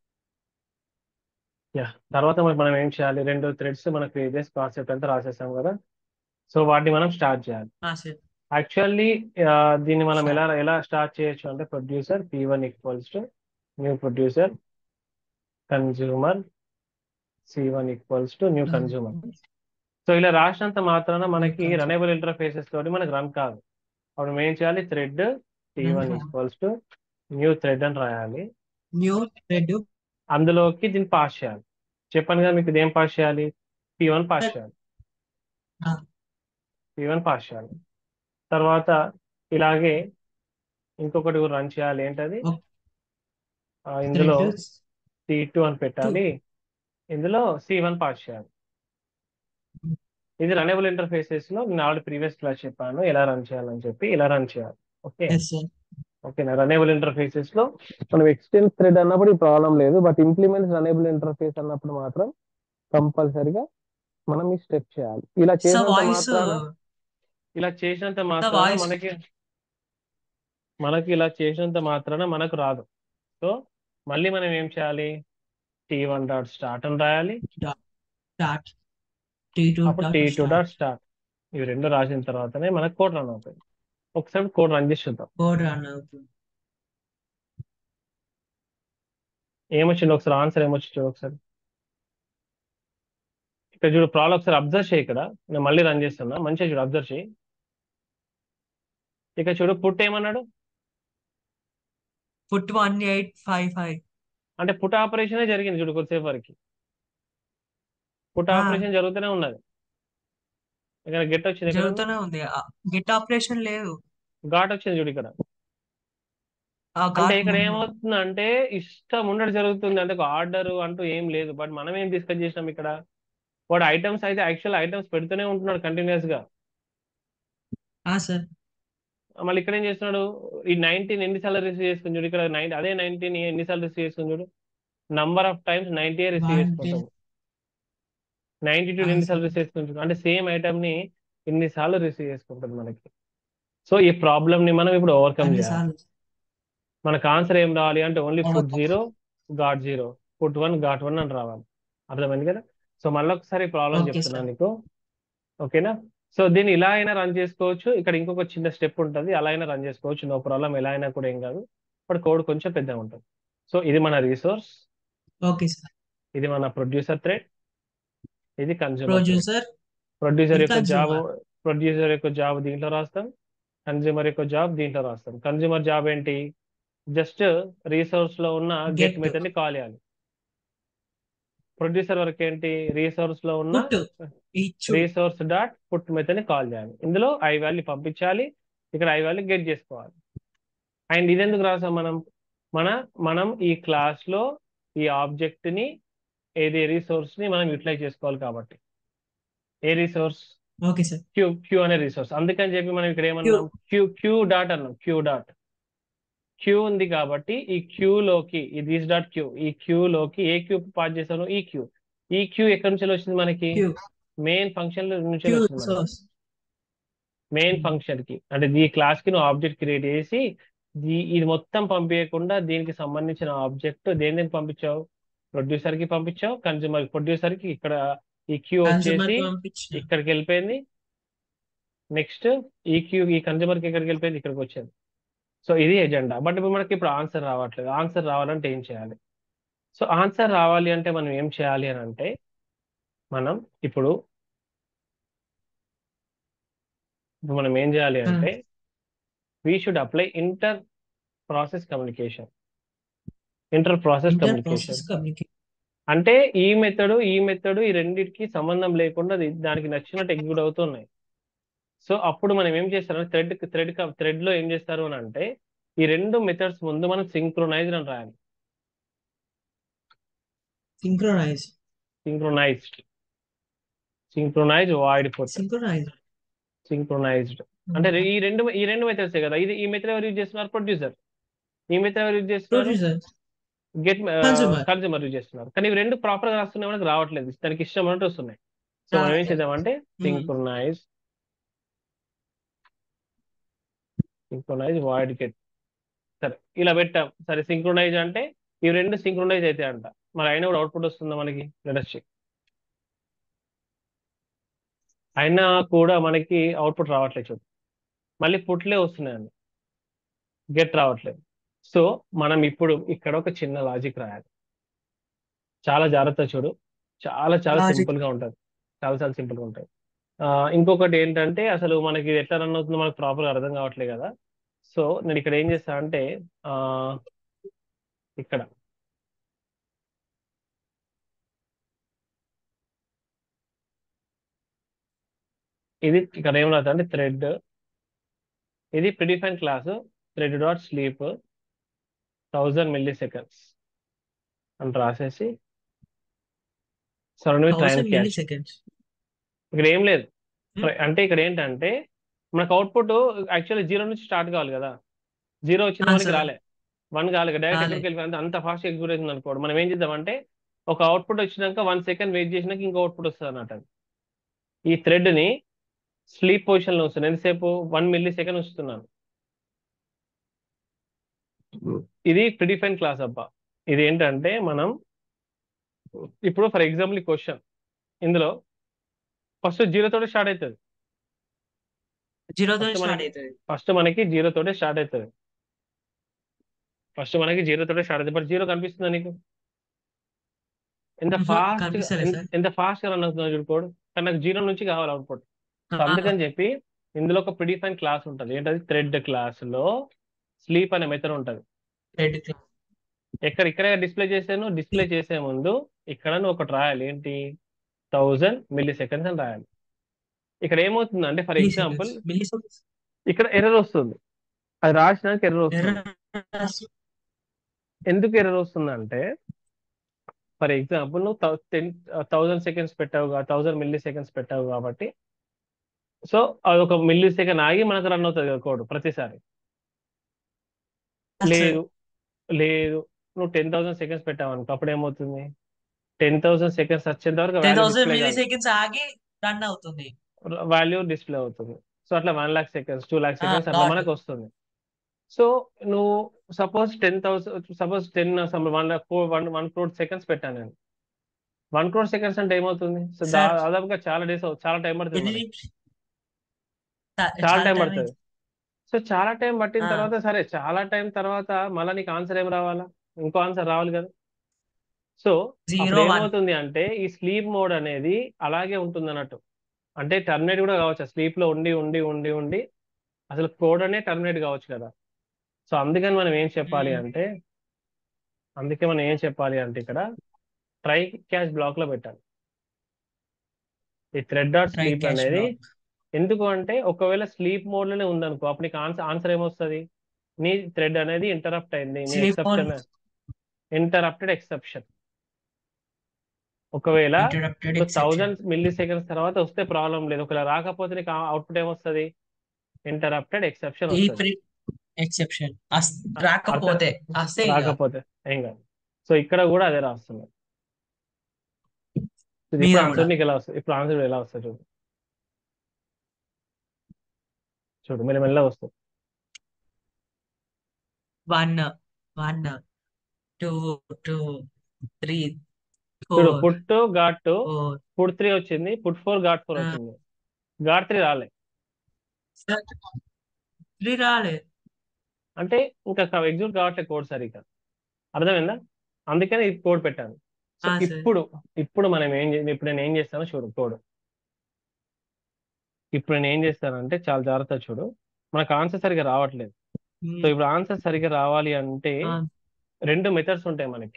యా తర్వాత మరి మనం ఏం చేయాలి రెండు థ్రెడ్స్ మనం క్రియేట్ చేసి కాన్సెప్ట్ అంతా రాసేసాం కదా సో వాటిని మనం స్టార్ట్ చేయాలి ఆ సార్ యాక్చువల్లీ దీన్ని మనం ఎలా ఎలా స్టార్ట్ చేయొచ్చు అంటే producer P one equals to new producer consumer C one equals to new consumer so ఇలా రాసినంత మాత్రాన మనకి consumer. రనబుల్ ఇంటర్ఫేసెస్ తోటి మనకి రన్ కాదు అప్పుడు మనం ఏం చేయాలి thread T one Mhm. Equals to new thread అని రాయాలి న్యూ థ్రెడ్ అందులోకి దీన్ని పాస్ చేయాలి చెప్పాను కదా మీకు ఇదేం పాస్ చేయాలి పీ వన్ పాస్ చేయాలి Ah. పీ వన్ పాస్ చేయాలి తర్వాత ఇలాగే ఇంకొకటి కూడా రన్ చేయాలి ఏంటది Oh. ఆ, ఇందులో థ్రెడ్ సి టూ అని పెట్టాలి ఇందులో సి వన్ పాస్ చేయాలి ఇది రనబుల్ ఇంటర్ఫేసెస్ లో నేను ఆల్రెడీ ప్రీవియస్ క్లాస్ చెప్పాను ఎలా రన్ చేయాలని చెప్పి ఇలా రన్ చేయాలి ఓకే ఎస్ సార్ ఓకేనా రనేబుల్ ఇంటర్ఫేసెస్ లో మనం ఎక్స్టెన్స్ థ్రెడ్ అన్నప్పుడు ఈ ప్రాబ్లం లేదు బట్ ఇంప్లిమెంట్స్ రనేబుల్ ఇంటర్ఫేస్ అన్నప్పుడు మాత్రం కంపల్సరిగా మనం ఈ స్టెప్ చేయాలి ఇలా సో చేసినంత వాయిస్ మాత్రాన ఇలా చేసినంత మాత్రాన voice- మనకి మనకి ఇలా చేసినంత మాత్రాన మనకు రాదు సో మళ్ళీ మనం ఏం చేయాలి టీ వన్ డాట్ స్టార్ట్ అని రాయాలి స్టార్ట్ టీ టూ అప్పుడు టీ టూ డాట్ స్టార్ట్ ఇవి రెండు రాసిన తర్వాతనే మనకు కోడ్ రన్ అవుతుంది ఒకసారి కోడ్ రన్ చేసి చూద్దాం కోడ్ రన్ అవుతుంది ఏమొచ్చింది ఒకసారి ఆన్సర్ ఏమొచ్చింది చూడు ఒకసారి ఇక్కడ చూడు ప్రాబ్లం ఒకసారి అబ్జర్వ్ చేయి ఇక్కడ నేను మళ్ళీ రన్ చేస్తున్నా మంచిగా చూడు అబ్జర్వ్ చేయి ఇక్కడ చూడు పుట్ ఏమన్నాడు put one eight five five అంటే పుట్ ఆపరేషనే జరిగింది చూడు కొద్దిసేపు వరకు పుట్ ఆ. ఆపరేషన్ జరుగుతూనే ఉన్నది ఇక్కడ గెట్ వచ్చింది ఇక్కడ జరుగుతూనే ఉంది గెట్ ఆపరేషన్ లేదు ఘాట్ వచ్చింది చూడు ఇక్కడ ఆ అంటే ఘాట్ ఇక్కడ ముందు. ఏమవుతుంది అంటే ఇష్టం ఉండడు జరుగుతుంది అంటే ఒక ఆర్డర్ అంటూ ఏం లేదు బట్ మనం ఏం డిస్కస్ చేసినాం ఇక్కడ వాడు ఐటమ్స్ అయితే యాక్చువల్ ఐటమ్స్ పెడుతూనే ఉంటున్నాడు కంటిన్యూస్ గా ఆ సార్ మళ్ళీ ఇక్కడ ఏం చేస్తున్నాడు ఈ నైన్టీన్ ఎన్నిసార్లు రిసీవ్ చేసుకుని చూడు ఇక్కడ నైన్ అదే నైన్టీన్ ఎన్నిసార్లు రిసీవ్ చేసుకుని చూడు number of times ninety receive One, చేసుకుంటాం నైన్టీ టూ Ah, ఎన్నిసార్లు sir. రిసీవ్ చేసుకుంటాం అంటే సేమ్ ఐటమ్ ని ఎన్నిసార్లు రిసీవ్ చేసుకుంటుంది మనకి సో ఈ ప్రాబ్లమ్ ని మనం ఇప్పుడు ఓవర్కమ్ అన్ని చేయాలి సార్లు మనకు ఆన్సర్ ఏం రావాలి అంటే only put Overcome. Zero got zero put one got one అని రావాలి అర్థమైంది కదా సో మళ్ళీ ఒకసారి ప్రాబ్లం Okay, చెప్తున్నాను sir. నీకు ఓకేనా సో దీన్ని ఇలా అయినా రన్ చేసుకోవచ్చు ఇక్కడ ఇంకొక చిన్న స్టెప్ ఉంటుంది అలా అయినా రన్ చేసుకోవచ్చు నో ప్రాబ్లం ఎలా అయినా కూడా ఏం కాదు బట్ కోడ్ కొంచెం పెద్దగా ఉంటుంది సో ఇది మన రీసోర్స్ ఓకే సార్ ఇది మన ప్రొడ్యూసర్ థ్రెడ్ ఇది కన్జ్యూమర్ ప్రొడ్యూసర్ ప్రొడ్యూసర్ ఇది యొక్క జాబ్ consumer. ప్రొడ్యూసర్ యొక్క జాబ్ దీంట్లో రాస్తాం కన్జ్యూమర్ యొక్క జాబ్ దీంట్లో రాస్తాం కన్జ్యూమర్ జాబ్ ఏంటి జస్ట్ రీసోర్స్ లో ఉన్న గెట్ Get. మెథడ్ ని కాల్ చేయాలి ప్రొడ్యూసర్ వరకు ఏంటి రీసోర్స్ లో ఉన్న పుట్ ఇచ్చు రీసోర్స్ డాట్ పుట్ మెథడ్ ని కాల్ చేయాలి ఇందులో ఐ వాల్యూ పంపించాలి ఇక్కడ ఐ వాల్యూ గెట్ చేసుకోవాలి అండ్ ఇది ఎందుకు రాసాం మనం మన మనం ఈ క్లాస్ లో ఈ ఆబ్జెక్ట్ ని ఏది రిసోర్స్ ని మనం యూటిలైజ్ చేసుకోవాలి కాబట్టి ఏ resource okay sir queue queue అనే రిసోర్స్ అందుకని చెప్పి మనం ఇక్కడ ఏమన్నాం క్యూ క్యూ డాట్ అన్నాం క్యూ డాట్ క్యూ ఉంది కాబట్టి ఈ క్యూ లోకి ఈ దిస్ డాట్ క్యూ ఈ క్యూ లోకి ఏ క్యూ పాస్ చేసాను ఈ క్యూ ఈ క్యూ ఎక్కడి నుంచి వచ్చింది మనకి క్యూ మెయిన్ ఫంక్షన్ నుంచి క్యూ వచ్చింది మనకి రిసోర్స్ మెయిన్ ఫంక్షన్ కి అంటే ఈ క్లాస్ కి నువ్వు ఆబ్జెక్ట్ క్రియేట్ చేసి దీ- ఇది మొత్తం పంపించకుండా దీనికి సంబంధించిన ఆబ్జెక్ట్ దేని దేనికి పంపించావు ప్రొడ్యూసర్ కి పంపించావు కన్జ్యూమర్ ప్రొడ్యూసర్ కి ఇక్కడ ఈ క్యూ కన్స్యూమర్ వచ్చేసి పంపించిన ఇక్కడికి వెళ్ళిపోయింది నెక్స్ట్ ఈ క్యూ ఈ కన్జ్యూమర్ కి ఎక్కడికి వెళ్ళిపోయింది ఇక్కడికి వచ్చింది సో ఇది ఎజెండా బట్ ఇప్పుడు మనకి ఇప్పుడు ఆన్సర్ రావట్లేదు ఆన్సర్ రావాలంటే ఏం చేయాలి సో ఆన్సర్ రావాలి అంటే మనం ఏం చేయాలి అని అంటే మనం ఇప్పుడు ఇప్పుడు మనం ఏం చేయాలి అంటే we should apply inter process communication inter process inter communication process communication అంటే ఈ మెథడ్ ఈ మెథడ్ ఈ రెండింటికి సంబంధం లేకుండా అది దానికి నచ్చినట్టు ఎగ్జిక్యూట్ అవుతున్నాయి సో అప్పుడు మనం ఏం చేస్తారంటే థ్రెడ్ థ్రెడ్ థ్రెడ్ లో ఏం చేస్తారు అని అంటే ఈ రెండు మెథడ్స్ ముందు మనం సింక్రొనైజ్ అని రాయాలి synchronise synchronised synchronise void put synchronise synchronised అంటే ఈ రెండు ఈ రెండు మెథడ్స్ కదా ఇది ఈ మెథడ్ ఎవరు యూజ్ చేస్తున్నారు ప్రొడ్యూసర్ ఈ మెథడ్ ఎవరు యూజ్ చేస్తున్నారు producer get Consumer. Consumer use చేస్తున్నారు కానీ ఇవి రెండు ప్రాపర్ గా రాస్తున్నాయి మనకు రావట్లేదు దానికి ఇష్టం అన్నట్టు వస్తున్నాయి సో మనం ఏం రావట్లేదు. చేద్దామంటే సింక్రొనైజ్ సింక్రొనైజ్ వాయిడ్ గెట్ సరే ఇలా పెట్టాం సరే సింక్రొనైజ్ అంటే ఇవి రెండు సింక్రొనైజ్ అయితే అంట మరి అయినా కూడా అవుట్పుట్ వస్తుందా మనకి లెటస్ చెక్ అయినా కూడా మనకి అవుట్పుట్ రావట్లేదు చూడు మళ్ళీ పుట్లే వస్తున్నాయండి గెట్ రావట్లేదు సో మనం ఇప్పుడు ఇక్కడ ఒక చిన్న లాజిక్ రాయాలి చాలా జాగ్రత్త చూడు చాలా చాలా Logic. సింపుల్ గా ఉంటుంది చాలా చాలా సింపుల్ గా ఉంటాయి ఆ, ఇంకొకటి ఏంటంటే అసలు మనకి ఇది ఎట్లా రన్ అవుతుందో మనకు ప్రాపర్ అర్థం కావట్లేదు కదా సో నేను ఇక్కడ ఏం చేస్తా అంటే ఆ, ఇక్కడ ఇది ఇక్కడ ఏం రాదు అంటే థ్రెడ్ ఇది predefine class thread dot sleep thousand milliseconds అని రాసేసి surround with time thousand milli catch seconds ఇక్కడ ఏం లేదు Hmm. అంటే ఇక్కడ ఏంటంటే మనకు అవుట్పుట్ యాక్చువల్లీ జీరో నుంచి స్టార్ట్ కావాలి కదా జీరో వచ్చింది Ah, మనకి sir. రాలే వన్ కాలేదు డైరెక్ట్ రాలే. ఎక్కడికి వెళ్ళిపోయింది అంత ఫాస్ట్ ఎగ్జిక్యూట్ అవుతుంది అనుకోండి మనం ఏం చేద్దామంటే ఒక అవుట్పుట్ వచ్చినాక వన్ సెకండ్ వెయిట్ చేసినాక ఇంకో అవుట్పుట్ వస్తుంది అన్నట్టు అది. ఈ థ్రెడ్ ని స్లీప్ పొజిషన్ లో ఉంచుతాను ఎంతసేపు వన్ మిల్లీ సెకండ్ ఉంచుతున్నాను ఇది ప్రిడిఫైన్ క్లాస్ అబ్బా ఇది ఏంటంటే మనం ఇప్పుడు ఫర్ ఎగ్జాంపుల్ ఈ క్వశ్చన్ ఇందులో ఫస్ట్ జీరో తోటి స్టార్ట్ అవుతుంది జీరోతో First స్టార్ట్ మనకి- అవుతుంది ఫస్ట్ మనకి జీరో తోటే స్టార్ట్ అవుతుంది ఫస్ట్ మనకి జీరో తోటే స్టార్ట్ అవుతుంది బట్ జీరో కనిపిస్తుందా నీకు ఎంత ఇన్ఫో ఫాస్ట్ కనిపిస్తలే సార్ ఎంత ఫాస్ట్ గా రన్ అవుతుందో చూడు కోడ్ కానీ నాకు జీరో నుంచి కావాలి అవుట్పుట్ సో ఆ, అందుకని చెప్పి ఇందులో ఒక ప్రిడిఫైన్ క్లాస్ ఉంటుంది ఏంటది థ్రెడ్ క్లాస్ లో స్లీప్ అనే మెథడ్ ఉంటుంది రెడ్ క్లాస్ ఎక్కడ ఇక్కడ డిస్ప్లే చేసాను డిస్ప్లే చేసే ముందు ఇక్కడ నువ్వు ఒకటి రాయాలి ఏంటి థౌజండ్ మిల్లీ సెకండ్స్ అని రాయాలి ఇక్కడ ఏమవుతుంది అంటే for milli example seconds milliseconds ఇక్కడ ఎర్రర్ వస్తుంది అది రాసినాక ఎర్రర్ వస్తుంది ఎందుకు ఎర్రర్ వస్తుందంటే ఫర్ ఎగ్జాంపుల్ నువ్వు టెన్ థౌజండ్ సెకండ్స్ పెట్టావు థౌజండ్ మిల్లీ సెకండ్స్ పెట్టావు కాబట్టి సో అది ఒక మిల్లీ సెకండ్ ఆగి మనకు రన్ అవుతుంది కదా కోడ్ ప్రతిసారి లేదు లేదు నువ్వు టెన్ థౌసండ్ సెకండ్స్ పెట్టావు అనుకో అప్పుడు ఏమవుతుంది టెన్ థౌసండ్ సెకండ్స్ వచ్చేంత వరకు ten value thousand display milli కాదు సెకండ్స్ ఆగి రన్ అవుతుంది వాల్యూ డిస్ప్లే అవుతుంది సో అట్లా one lakh seconds two lakh ఆ, సెకండ్స్ అట్లా got మనకు వస్తుంది సో నువ్వు suppose ten thousand suppose ten one lakh four one one crore seconds పెట్టాను నేను వన్ క్రోడ్ సెకండ్స్ అంటే ఏమవుతుంది సో Sir. దాదాపుగా చాలా డేస్ చాలా టైం పడుతుంది ఎన్ని మనకి. నిమిష- చా- చాలా చాలా టైం time పడుతుంది సో చాలా టైం పట్టిన ఆ. తర్వాత సరే చాలా టైం తర్వాత మళ్ళీ నీకు ఆన్సర్ ఏం రావాలా ఇంకో ఆన్సర్ రావాలి కదా సో Zero, అప్పుడు one. ఏమవుతుంది అంటే ఈ స్లీప్ మోడ్ అనేది అలాగే ఉంటుంది అన్నట్టు అంటే టర్మినేట్ కూడా కావచ్చు స్లీప్ లో ఉండి ఉండి ఉండి ఉండి అసలు కోడ్ అనే టర్మినేట్ కావచ్చు కదా సో అందుకని మనం ఏం చెప్పాలి Hmm. అంటే అందుకే మనం ఏం చెప్పాలి అంటే ఇక్కడ ట్రై క్యాష్ బ్లాక్ లో పెట్టాలి ఈ thread dot Try sleep catch అనేది block. ఎందుకు అంటే ఒకవేళ స్లీప్ మోడ్ లోనే ఉందనుకో అప్పుడు నీకు ఆన్సర్ ఆన్సర్ ఏమొస్తుంది నీ థ్రెడ్ అనేది ఇంటరప్ట్ అయింది నీ Sleep exception mode. Interrupted exception ఒకవేళ Interrupted exception. Thousand milliseconds తర్వాత వస్తే ప్రాబ్లం లేదు ఒకవేళ రాకపోతే నీకు అవుట్పుట్ ఏమొస్తుంది ఇంటరప్టెడ్ ఎక్సెప్షన్ ఈ వస్తుంది ఫ్రీ ఎక్సెప్షన్ రాకపోతే వస్తే ఇంకా రాకపోతే ఏం కాదు సో ఇక్కడ కూడా అదే రాస్తున్నారు ఇది మీద ఇప్పుడు కూడా. ఆన్సర్ నీకు ఎలా వస్తుంది ఇప్పుడు ఆన్సర్ ఎలా వస్తుంది చూడు చూడు మెల్ల మెల్లగా వస్తుంది one one two two three చూడు four put got four put three వచ్చింది పుట్ ఫోర్ ఘాట్ ఫోర్ ఆ. వచ్చింది ఘాట్ త్రీ రాలే త్రీ రాలే అంటే ఇంకా ఎగ్జిక్యూట్ కావట్లేదు కోడ్ సరిగ్గా అర్థమైందా అందుకని ఈ కోడ్ పెట్టాను సో ఆ, సరే. ఇప్పుడు ఇప్పుడు మనం ఏం చే- ఇప్పుడు నేను ఏం చేస్తానో చూడు కోడ్ ఇప్పుడు నేను ఏం చేస్తానంటే చాలా జాగ్రత్త చూడు మనకు ఆన్సర్ సరిగ్గా రావట్లేదు సో ఇప్పుడు ఆన్సర్ సరిగ్గా రావాలి అంటే ఆ, రెండు మెథడ్స్ ఉంటాయి మనకి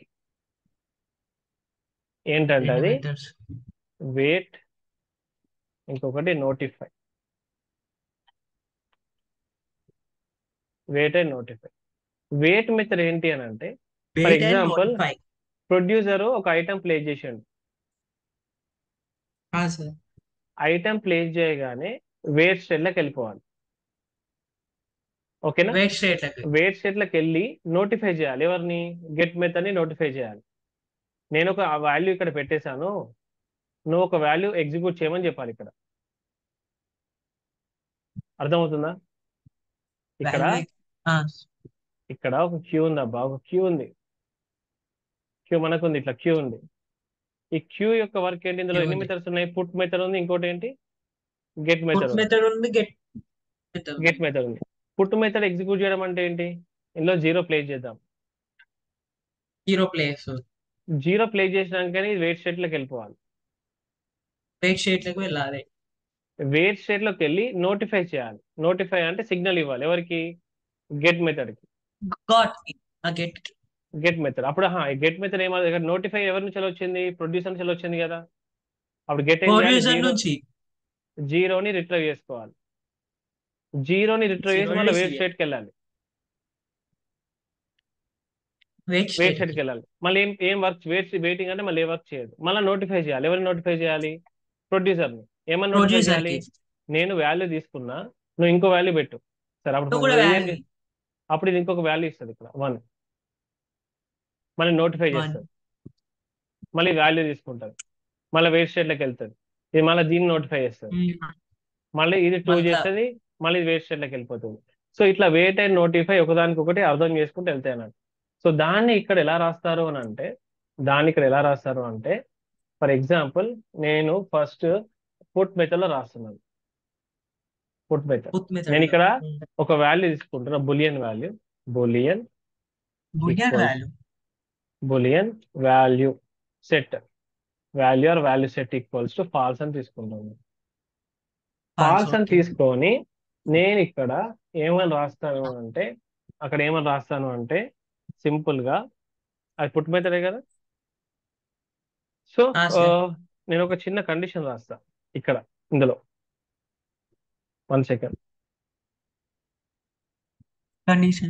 ఏంటంటే రెండు అది methods. వెయిట్ ఇంకొకటి notify wait and notify wait method ఏంటి అని అంటే Wait and example, notify. Producer ఒక ఐటెం ప్లే చేసిండు ఆ, సార్ ఐటెం ప్లే చేయగానే వెయిట్ స్టేట్లోకి వెళ్ళిపోవాలి ఓకేనా వెయిట్ స్ట్రేట్ లకి వెయిట్ స్టేట్లోకి వెళ్ళి నోటిఫై చేయాలి ఎవరిని గెట్ మెథడ్ని నోటిఫై చేయాలి నేను ఒక వాల్యూ ఇక్కడ పెట్టేశాను నువ్వు ఒక వాల్యూ ఎగ్జిక్యూట్ చేయమని చెప్పాలి ఇక్కడ అర్థమవుతుందా ఇక్కడ Value- ఆ, ఇక్కడ ఒక క్యూ ఉంది అబ్బా ఒక క్యూ ఉంది క్యూ మనకుంది ఇట్లా క్యూ ఉంది ఈ క్యూ యొక్క వర్క్ ఏంటి ఇందులో Queue ఎన్ని ఉంది. మెథడ్స్ ఉన్నాయి పుట్ మెథడ్ ఉంది ఇంకోటి ఏంటి గెట్ put మెథడ్ ఉంది method ఉంది గెట్ method గెట్ మెథడ్ ఉంది పుట్ మెథడ్ ఎగ్జిక్యూట్ చేయడం అంటే ఏంటి ఇందులో జీరో ప్లే చేద్దాం జీరో ప్లేస్ జీరో ప్లే చేసినాకనే వెయిట్ స్టేట్ లోకి వెళ్ళిపోవాలి వెయిట్ స్ట్రేట్ లకి వెళ్ళాలి వెయిట్ స్టేట్ లోకి వెళ్ళి నోటిఫై చేయాలి నోటిఫై అంటే సిగ్నల్ ఇవ్వాలి ఎవరికి గెట్ మెథడ్ కి గాట్ ఆ గెట్ గెట్ మెథడ్ అప్పుడు గెట్ మెథడ్ ఏమో నోటిఫై ఎవరి నుంచి వచ్చింది ప్రొడ్యూసర్ నుంచి వచ్చింది కదా అప్పుడు గెట్ ప్రొడ్యూసర్ నుంచి జీరోని రిట్రైవ్ చేసుకోవాలి జీరోని రిట్రైవ్ చేసి Zero మళ్ళీ ని వెయిట్ CL. స్టేట్కి వెళ్ళాలి వెయిట్ వెయిట్ స్ట్రేట్ స్టేట్కి వెళ్ళాలి మళ్ళీ ఏం ఏం వర్క్ వెయిట్ వెయిటింగ్ అంటే మళ్ళీ ఏ వర్క్ చేయదు మళ్ళీ నోటిఫై చేయాలి ఎవరిని నోటిఫై చేయాలి ప్రొడ్యూసర్ని ఏమని నోటిఫై ప్రొడ్యూసర్ చేయాలి కి నేను వాల్యూ తీసుకున్నా నువ్వు ఇంకో వాల్యూ పెట్టు సరే అప్పుడు నువ్వు కూడా నువ్వు ఏం value. చే- అప్పుడు ఇది ఇంకొక వాల్యూ ఇస్తుంది ఇక్కడ వన్ మళ్ళీ నోటిఫై One. చేస్తుంది మళ్ళీ వాల్యూ తీసుకుంటుంది మళ్ళీ వెయిట్ స్టేట్లోకి వెళ్తుంది ఇది మళ్ళీ దీన్ని నోటిఫై చేస్తుంది ఉమ్, మళ్ళీ ఇది టూ మళ్ళా- చేస్తుంది మళ్ళీ వెయిట్ స్టేట్లోకి వెళ్ళిపోతుంది సో ఇట్లా వెయిట్ అండ్ నోటిఫై ఒకదానికి ఒకటి అర్థం చేసుకుంటూ వెళ్తాయి అన్నట్టు సో దాన్ని ఇక్కడ ఎలా రాస్తారు అని అంటే దాన్ని ఇక్కడ ఎలా రాస్తారు అంటే ఫర్ ఎగ్జాంపుల్ నేను ఫస్ట్ పుట్ మెథడ్ లో రాస్తున్నాను పుట్ మెథడ్ put method నేను ఇక్కడ ఉమ్, ఒక వాల్యూ తీసుకుంటున్నా boolean value boolean boolean equals- value boolean value set value or value set equals to false అని తీసుకుంటాను ఫాల్స్ ఫాల్స్ అని ఓకే తీసుకొని నేను ఇక్కడ ఏమని రాస్తాను అంటే అక్కడ ఏమని రాస్తాను అంటే సింపుల్ గా అది పుట్ మెథడే కదా సో ఆ సార్ నేను ఒక చిన్న కండిషన్ రాస్తా ఇక్కడ ఇందులో వన్ సెకండ్ కండిషన్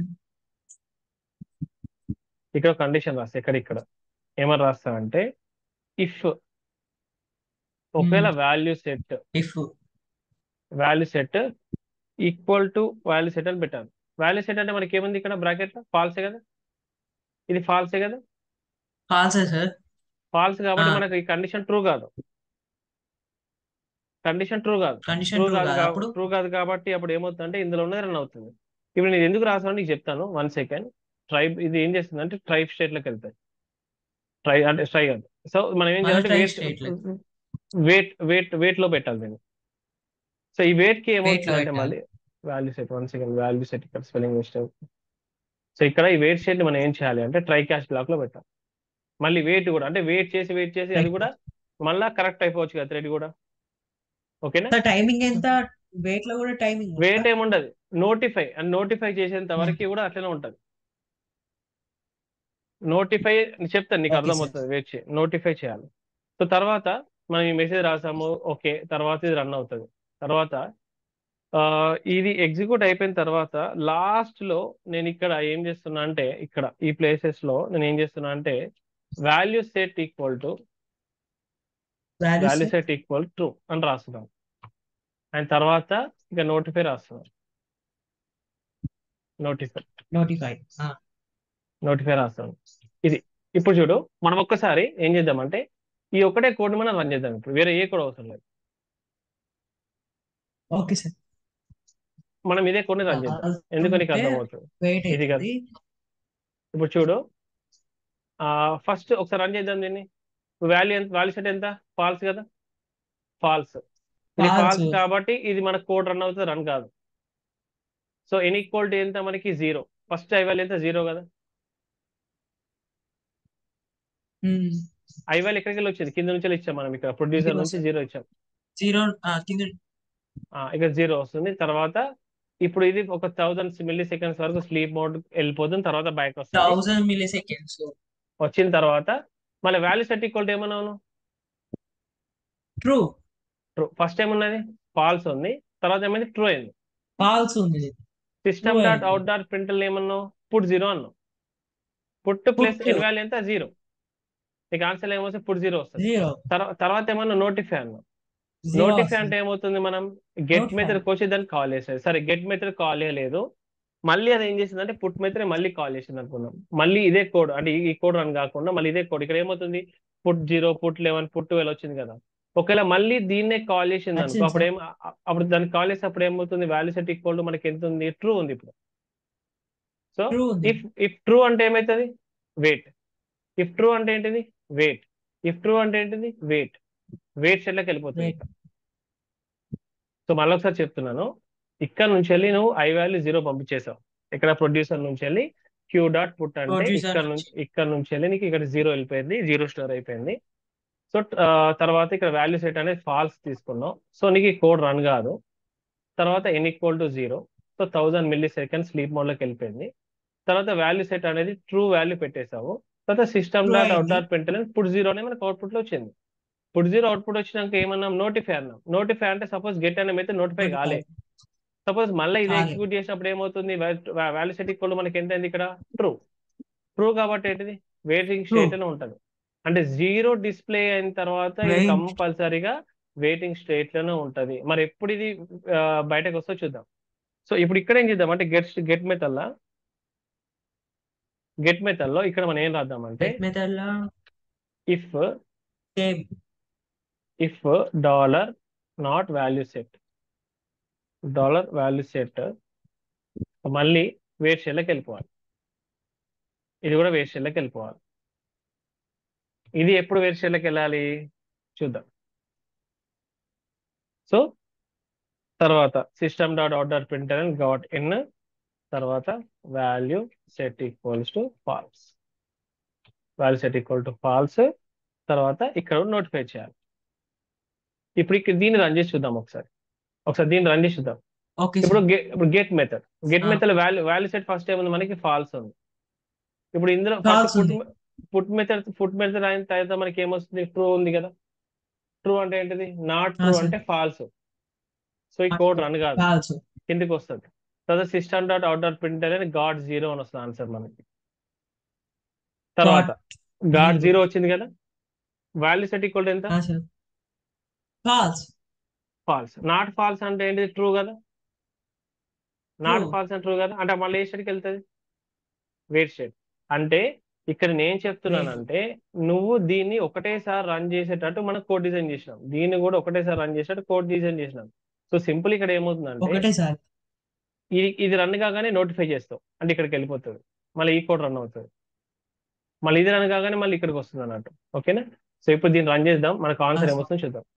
ఇక్కడ కండిషన్ రాస్తా ఇక్కడ ఇక్కడ ఏమని రాస్తా అంటే ఇఫ్ ఒకవేళ value set if value set equal to value set అని పెట్టాను వాల్యూ సెట్ అంటే మనకి ఏముంది ఇక్కడ బ్రాకెట్ లో ఫాల్సే కదా ఇది ఫాల్సే కదా ఫాల్సే సార్ ఫాల్స్ కాబట్టి ఆ. మనకి ఈ కండిషన్ ట్రూ కాదు కండిషన్ ట్రూ కాదు కండిషన్ ట్రూ ట్రూ కాదు కాదు కా- అప్పుడు ట్రూ కాదు కాబట్టి అప్పుడు ఏమవుతుందంటే ఇందులో ఉన్నది రన్ అవుతుంది ఇప్పుడు నేను ఎందుకు రాసాను నీకు చెప్తాను వన్ సెకండ్ ట్రైబ్ ఇది ఏం చేస్తుంది అంటే ట్రైబ్ స్టేట్ లోకి వెళ్తాయి ట్రై అంటే ట్రై కాదు సో మనం ఏం మళ్ళీ చేయాలంటే ట్రై వెయిట్ స్టేట్ లో వెయిట్ వెయిట్ వెయిట్ లో పెట్టాలి దీన్ని సో ఈ వెయిట్ కి వెయిట్ లో ఏమవుతుంది అంటే పెట్టాలి మళ్ళీ value set one second value set ఇక్కడ స్పెల్లింగ్ మిస్టేక్ సో ఇక్కడ ఈ వెయిట్ సెట్ మనం ఏం చేయాలి అంటే ట్రై క్యాష్ బ్లాక్ లో పెట్టాలి మళ్ళీ వెయిట్ కూడా అంటే వెయిట్ చేసి వెయిట్ చేసి అది కూడా మళ్ళా కరెక్ట్ అయిపోవచ్చు కదా థ్రెడ్ కూడా ఓకేనా సార్ టైమింగ్ ఎంత వెయిట్ లో కూడా టైమింగ్ వెయిట్ ఏముండదు నోటిఫై అండ్ నోటిఫై చేసేంత వరకు కూడా అట్లనే ఉంటది నోటిఫై చెప్తాను నీకు ఓకే సార్ అర్థమవుతుంది వెయిట్ చేయి నోటిఫై చేయాలి సో తర్వాత మనం ఈ మెసేజ్ రాసాము ఓకే తర్వాత ఇది రన్ అవుతుంది తర్వాత ఆ, ఇది ఎగ్జిక్యూట్ అయిపోయిన తర్వాత లాస్ట్ లో నేను ఇక్కడ ఏం చేస్తున్నా అంటే ఇక్కడ ఈ ప్లేసెస్ లో నేను ఏం చేస్తున్నా అంటే value set equal to value value set equal true అని రాస్తున్నాను అండ్ తర్వాత ఇక నోటిఫై రాస్తున్నాను నోటిఫై నోటిఫై నోటిఫై రాస్తాను ఇది ఇప్పుడు చూడు మనం ఒక్కసారి ఏం చేద్దామంటే ఈ ఒకటే కోడ్ మనం రన్ చేద్దాం ఇప్పుడు వేరే ఏ కోడ్ అవసరం లేదు ఓకే సార్ మనం ఇదే కోడ్ని రన్ చేద్దాం ఎందుకు నీకు అర్థమవుతుంది వెయిట్ ఇది కదా. అవుతుంది ఇప్పుడు చూడు ఫస్ట్ ఒకసారి రన్ చేద్దాం దీన్ని వాల్యూ ఎంత వాల్యూ సెట్ ఎంత ఫాల్స్ కదా ఫాల్స్ ఇది False. ఫాల్స్ కాబట్టి ఇది మన కోడ్ రన్ అవుతుంది రన్ కాదు సో ఎన్ ఈక్వాలిటీ ఎంత మనకి జీరో ఫస్ట్ ఐ వాల్యూ ఎంత జీరో కదా ఐ వాల్యూ ఎక్కడికి వెళ్ళి వచ్చింది కింద నుంచి ఇచ్చాం మనం ఇక్కడ ప్రొడ్యూసర్ కిందికి నుంచి జీరో ఇచ్చాం జీరో కింద ఆ, ఇక్కడ జీరో వస్తుంది తర్వాత ఇప్పుడు ఇది ఒక థౌసండ్ మిల్లీ సెకండ్స్ వరకు స్లీప్ మోడ్ వెళ్ళిపోతుంది తర్వాత బ్యాక్ వస్తుంది థౌసండ్ మిల్లీ సెకండ్స్ వచ్చిన తర్వాత మళ్ళీ వాల్యూ సెట్ ఈక్వల్ ఏమన్నాను ట్రూ ట్రూ ఫస్ట్ ఏమున్నది ఫాల్స్ ఉంది తర్వాత ఏమైంది ట్రూ అయింది ఫాల్స్ ఉంది సిస్టమ్ True డాట్ అయింది. అవుట్ డాట్ ప్రింటల్ ఏమన్నావు పుట్ జీరో అన్నావు put plus Put. N value ఎంత జీరో నీకు ఆన్సర్ ఏమొస్తే పుట్ జీరో వస్తుంది జీరో తర్వా- తర్వాత ఏమన్నా నోటిఫై అన్నావు జీరో నోటిఫై అంటే ఏమవుతుంది మనం గెట్ Notify. మెథడ్ వచ్చి దాన్ని కాల్ చేసేది సరే గెట్ మెథడ్ కాల్ చేయలేదు మళ్ళీ అది ఏం చేసింది అంటే పుట్ మెథడ్ మళ్ళీ కాల్ చేసింది అనుకున్నాం మళ్ళీ ఇదే కోడ్ అంటే ఈ కోడ్ రన్ కాకుండా మళ్ళీ ఇదే కోడ్ ఇక్కడ ఏమవుతుంది put zero put eleven put twelve వచ్చింది కదా ఒకవేళ మళ్ళీ దీన్నే కాల్ చేసింది అనుకో వచ్చింది అప్పుడు ఏం అ- అప్పుడు దాన్ని కాల్ చేసినప్పుడు ఏమవుతుంది వాల్యూ సెట్ ఈక్వల్ టు మనకి ఎంత ఉంది ట్రూ ఉంది ఇప్పుడు సో ట్రూ ఉంది ఇఫ్ ఇఫ్ ట్రూ అంటే ఏమవుతుంది వెయిట్ ఇఫ్ ట్రూ అంటే ఏంటిది వెయిట్ ఇఫ్ ట్రూ అంటే ఏంటిది వెయిట్ వెయిట్ సెట్లోకి వెళ్ళిపోతుంది Wait. సో మళ్ళీ ఒకసారి చెప్తున్నాను ఇక్కడ నుంచి వెళ్ళి నువ్వు ఐ వాల్యూ జీరో పంపించేసావు ఇక్కడ ప్రొడ్యూసర్ నుంచి వెళ్ళి క్యూ డాట్ పుట్ అంటే Producer ఇక్కడ నుంచి. నుంచి ఇక్కడ నుంచి వెళ్ళి నీకు ఇక్కడ జీరో వెళ్ళిపోయింది జీరో స్టోర్ అయిపోయింది సో తర్వాత ఇక్కడ వాల్యూ సెట్ అనేది ఫాల్స్ తీసుకున్నావు సో నీకు ఈ కోడ్ రన్ కాదు తర్వాత n equal to zero so thousand millisecond sleep మోడ్లోకి వెళ్ళిపోయింది తర్వాత వాల్యూ సెట్ అనేది ట్రూ వాల్యూ పెట్టేసావు తర్వాత సిస్టమ్ True డాట్ అవుట్ అయింది. డాట్ పెంటలే పుట్ జీరో అనే మనకు అవుట్పుట్ లో వచ్చింది పుట్ జీరో అవుట్పుట్ వచ్చినాక ఏమన్నాం నోటిఫై అన్నాం నోటిఫై అంటే సపోజ్ గెట్ అనే అయితే నోటిఫై కాలే సపోజ్ మళ్ళీ ఇది కాలే. ఎగ్జిక్యూట్ చేసినప్పుడు ఏమవుతుంది వాల్యూ సెట్ ఈక్వల్ మనకి ఎంత అయింది ఇక్కడ ట్రూ ట్రూ కాబట్టి ఏంటిది వెయిటింగ్ True. స్టేట్ అని ఉంటది అంటే జీరో డిస్ప్లే అయిన తర్వాత ఇది Wait. కంపల్సరీగా వెయిటింగ్ స్టేట్ లోనే ఉంటది మరి ఎప్పుడు ఇది ఆ, బయటకు వస్తో చూద్దాం సో ఇప్పుడు ఇక్కడ ఏం చేద్దాం అంటే get get method get method లో ఇక్కడ మనం ఏం రాద్దామంటే గెట్ మెథడ్ లో if same if dollar not value set dollar value set మళ్ళీ వేట్ షెల్లోకి వెళ్ళిపోవాలి ఇది కూడా వేట్ షెల్లోకి వెళ్ళిపోవాలి ఇది ఎప్పుడు వేట్ షెల్లోకి వెళ్ళాలి చూద్దాం సో తర్వాత system dot order printer and dot in తర్వాత value set equals to false value set equal to false తర్వాత ఇక్కడ నోటిఫై చేయాలి ఇప్పుడు ఇక్కడ దీన్ని రన్ చేసి చూద్దాం ఒకసారి ఒకసారి దీన్ని రన్ చేసి చూద్దాం ఓకే ఇప్పుడు సార్ గె- ఇప్పుడు గెట్ మెథడ్ గెట్ ఆ. Method value value set first ఏముంది మనకి ఫాల్స్ ఉంది ఇప్పుడు ఇందులో False ఫస్ట్ ఉంది. పుట్ మెథడ్ పుట్ మెథడ్ అయిన తర్వాత మనకి ఏమొస్తుంది ట్రూ ఉంది కదా ట్రూ అంటే ఏంటిది నాట్ ఆ, ట్రూ sir. అంటే ఫాల్స్ సో ఈ ఆ, కోడ్ రన్ కాదు ఫాల్స్ కిందికి వస్తుంది తర్వాత system dot out dot print అనేది గాడ్ జీరో అని వస్తుంది ఆన్సర్ మనకి తర్వాత గాడ్ zero. జీరో వచ్చింది కదా వాల్యూ సెట్ ఈక్వల్ ఎంత sir false false not false అంటే ఏంటిది ట్రూ కదా నాట్ True. ఫాల్స్ అంటే ట్రూ కదా అంటే మళ్ళీ ఏ స్టేట్కి వెళ్తుంది వెయిట్ స్టేట్ అంటే ఇక్కడ నేను చెప్తున్నానంటే నువ్వు దీన్ని ఒకటేసారి రన్ చేసేటట్టు మనం కోడ్ డిజైన్ చేసినాం దీన్ని కూడా ఒకటేసారి రన్ చేసేటట్టు కోడ్ డిజైన్ చేసినాం సో సింపుల్ ఇక్కడ ఏమవుతుందంటే ఒకటే సార్ ఇది ఇది రన్ కాగానే నోటిఫై చేస్తావు అంటే ఇక్కడికి వెళ్ళిపోతుంది మళ్ళీ ఈ కోడ్ రన్ అవుతుంది మళ్ళీ ఇది రన్ కాగానే మళ్ళీ ఇక్కడికి వస్తుంది అన్నట్టు ఓకేనా సో ఇప్పుడు దీన్ని రన్ చేద్దాం మనకు ఆన్సర్ sir. ఏమొస్తుందో చూద్దాం